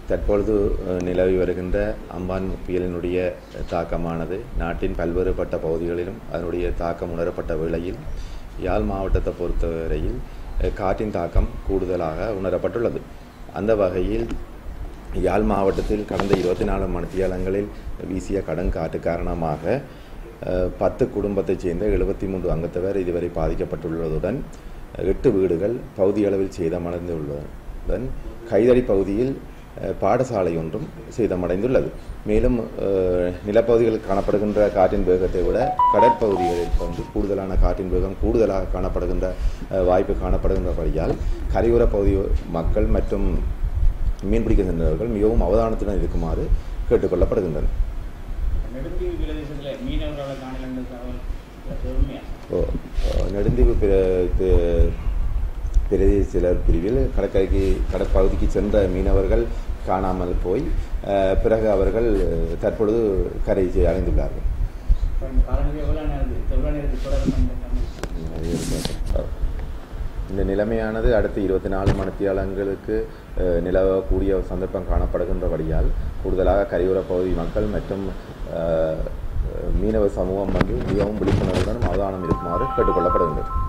தற்பொழுது அஹ், நிலவி வருகின்ற அம்பான் புயலினுடைய தாக்கமானது நாட்டின் பல்வேறுபட்ட பகுதிகளிலும் அதனுடைய தாக்கம் உணரப்பட்ட வேளையில் யாழ் மாவட்டத்தை பொறுத்தவரையில் அஹ், காற்றின் தாக்கம் கூடுதலாக உணரப்பட்டுள்ளது அந்த வகையில் யாழ் மாவட்டத்தில் கடந்த இருபத்தி நாலு மணித்தியாலங்களில் வீசிய கடுங்காற்று காரணமாக அஹ், பத்து குடும்பத்தைச் சேர்ந்த எழுபத்தி மூன்று அங்கத்தவர் இதுவரை பாதிக்கப்பட்டுள்ளதுடன் எட்டு வீடுகள் பகுதியளவில் சேதமடைந்துள்ளதுடன் கைதடி பகுதியில் அஹ், பாடசாலை ஒன்றும் சேதமடைந்துள்ளது மேலும் அஹ், நிலப்பகுதிகளில் காணப்படுகின்ற காற்றின் வேகத்தை விட கடற்பகுதிகளில் வந்து கூடுதலான காற்றின் வேகம் கூடுதலாக காணப்படுகின்ற அஹ், வாய்ப்பு காணப்படுகின்றபடியால் கரையோர பகுதி மக்கள் மற்றும் மீன்பிடிக்க சென்றவர்கள் மிகவும் அவதானத்துடன் இருக்குமாறு கேட்டுக்கொள்ளப்படுகின்றனர் நெடுந்தீவு பிரதேசத்தில் மீனவர்களை காணலன்னு தகவல் பெருமையா ஓ, ஓ, நெடுந்தீவு பிர- பி- பிரதேச சிலர் பிரிவில் கடற்கரைக்கு கடற்பகுதிக்கு சென்ற மீனவர்கள் காணாமல் போய் அஹ், பிறகு அவர்கள் அஹ், தற்பொழுது கரை செ- அடைந்துள்ளார்கள் இப்போ இந்த காலநிலை எவ்வளோ நேரத்துக்கு எவ்வளோ நேரத்துக்கு தொடரும் அந்த தமிழ் அது இருக்கட்டும். இந்த நிலைமையானது அடுத்த இருபத்தி நாலு மணித்தியாலங்களுக்கு அஹ், நிலவக்கூடிய ஒரு சந்தர்ப்பம் காணப்படுகின்றபடியால் கூடுதலாக கரையோர பகுதி மக்கள் மற்றும் அஹ், மீனவ சமூகம் வந்து மிகவும் விழிப்புணர்வுடன் அவதானம் இருக்குமாறு கேட்டுக்கொள்ளப்படுகின்றது